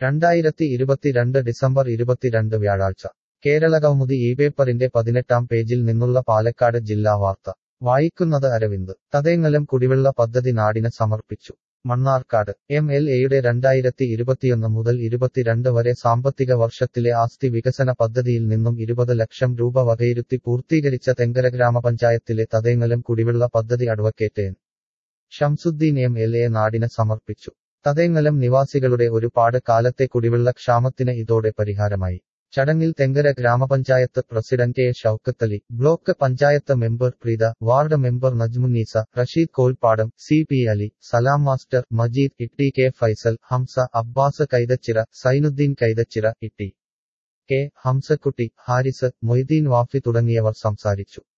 രണ്ടായിരത്തി ഇരുപത്തിരണ്ട് ഡിസംബർ ഇരുപത്തിരണ്ട് വ്യാഴാഴ്ച കേരള കൗമുദി ഈ പേപ്പറിന്റെ പതിനെട്ടാം പേജിൽ നിന്നുള്ള പാലക്കാട് ജില്ലാ വാർത്ത വായിക്കുന്നത് അരവിന്ദ് തതേങ്ങലം കുടിവെള്ള പദ്ധതി നാടിന് സമർപ്പിച്ചു മണ്ണാർക്കാട് എം എൽ എയുടെ രണ്ടായിരത്തി ഇരുപത്തിയൊന്ന് മുതൽ ഇരുപത്തിരണ്ട് വരെ സാമ്പത്തിക വർഷത്തിലെ ആസ്തി വികസന പദ്ധതിയിൽ നിന്നും ഇരുപത് ലക്ഷം രൂപ വകയിരുത്തി പൂർത്തീകരിച്ച തെങ്കര ഗ്രാമപഞ്ചായത്തിലെ തതേങ്ങലം കുടിവെള്ള പദ്ധതി advocate N Shamsuddin M L A നാടിന് സമർപ്പിച്ചു തതേങ്ങലം നിവാസികളുടെ ഒരുപാട് കാലത്തെ കുടിവെള്ള ക്ഷാമത്തിന് ഇതോടെ പരിഹാരമായി ചടങ്ങിൽ തെങ്കര ഗ്രാമപഞ്ചായത്ത് president A Shoukathali block panchayat member Preetha ward member Najmunnisa Rasheed Kolpadam C P Ali Salam master Majeed Itty K Faisal Hamsa Abbas Kaithachira Sainuddeen Kaithachira Itty K Hamsakutty Haris Moideen Wafi തുടങ്ങിയവർ സംസാരിച്ചു